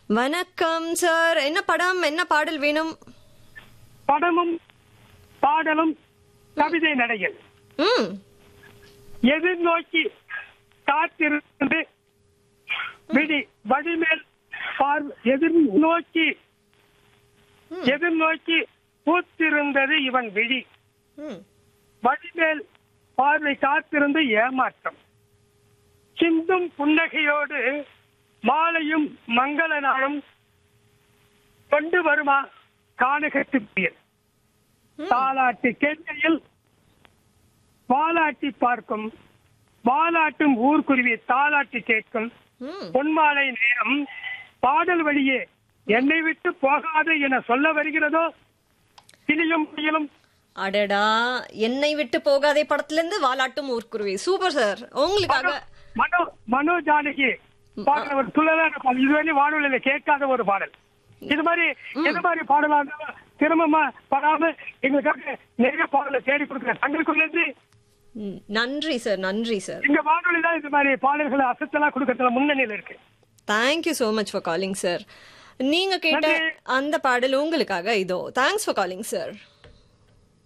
வணக்கம் சார் என்ன படம் என்ன பாடல் வேணும் படமும் பாடலும் கவிதை நடைகள் ம் எதிர்நோக்கி காத்திருந்து விடி வடிமேல் பார்வை எதிர்நோக்கி எதிர்நோக்கி பூத்திருந்தது இவன் விழி ம் வடிமேல் பார்வை காத்திருந்து ஏமாற்றம் சிந்தும் புன்னகையோடு மாலையும் மங்கள நாளும் கொண்டு வருமா கானகத்து புயல் தாலாட்டு கேட்கையில் வாலாட்டி பார்க்கும் வாலாட்டும் ஊர்க்குருவி தாலாட்டி கேட்கும் ம் பொன்மாலை நேரம் பாடல் வழியே என்னை விட்டு போகாது என சொல்ல வருகிறதோ கிளியும் புயலும் அடடா என்னை விட்டு போகாதே படத்துல இருந்து வாலாட்டும் ஊர்க்குருவி சூப்பர் சார் உங்களுக்காக மனோ மனோ ஜானகி பாடுற ஒரு துள்ளலான பாடல் இதுவரை வானொலியில கேட்காத ஒரு பாடல் இது மாதிரி இது மாதிரி பாடலா இருந்தாலும் திரும்பமா படாம எங்களுக்காக நிறைய பாடலை தேடி கொடுக்குற தங்களுக்குள்ள இருந்து ம், நன்றி சார் நன்றி சார் எங்க வானொலி தான் இது மாதிரி பாடல்களை அசத்தலா கொடுக்கறதுல முன்னணியில இருக்கு thank you so much for calling sir நீங்க கேட்ட நன்றி. அந்த பாடல் உங்களுக்காக இதோ தேங்க்ஸ் ஃபார் காலிங் சார்